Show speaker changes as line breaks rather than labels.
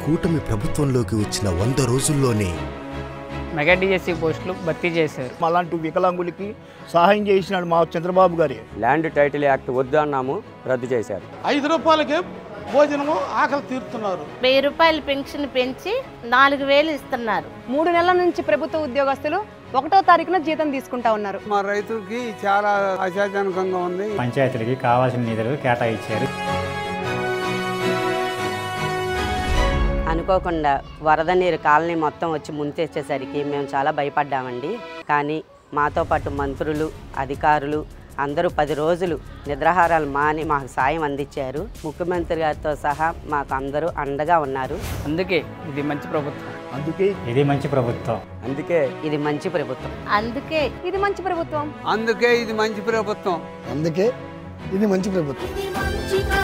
కూటమి ప్రభుత్వంలోకి వచ్చిన వంద రోజుల్లోనే
మెగా డిఎస్సి పోస్టులు భర్తీ చేశారు
అలాంటి వికలాంగులకి సహాయం చేసినాడు మా చంద్రబాబు గారి
ల్యాండ్ టైటిల్ యాక్ట్ వద్దు అన్నాము రద్దు చేశారు
ఐదు రూపాయలకే భోజనము ఆకలి తీరుతున్నారు
వెయ్యి రూపాయల పెన్షన్ పెంచి నాలుగు వేలు ఇస్తున్నారు
మూడు నెలల నుంచి ప్రభుత్వ ఉద్యోగస్తులు ఒకటో తారీఖున జీతం తీసుకుంటా ఉన్నారు
మా రైతులకి చాలా ఆశాజనకంగా ఉంది
పంచాయతీలకి కావాల్సిన నిధులు కేటాయించారు
అనుకోకుండా వరద నీరు కాలనీ మొత్తం వచ్చి ముంచెచ్చేసరికి మేము చాలా భయపడ్డామండి కానీ మాతో పాటు మంత్రులు అధికారులు అందరూ పది రోజులు నిద్రాహారాలు మాని మాకు సాయం అందించారు ముఖ్యమంత్రి గారితో సహా మాకు అందరూ అండగా ఉన్నారు
అందుకే ఇది మంచి ప్రభుత్వం
అందుకే
ఇది మంచి ప్రభుత్వం
అందుకే
ఇది మంచి ప్రభుత్వం
అందుకే
ఇది మంచి ప్రభుత్వం
అందుకే ఇది మంచి ప్రభుత్వం
అందుకే ఇది మంచి ప్రభుత్వం
ఇది మంచి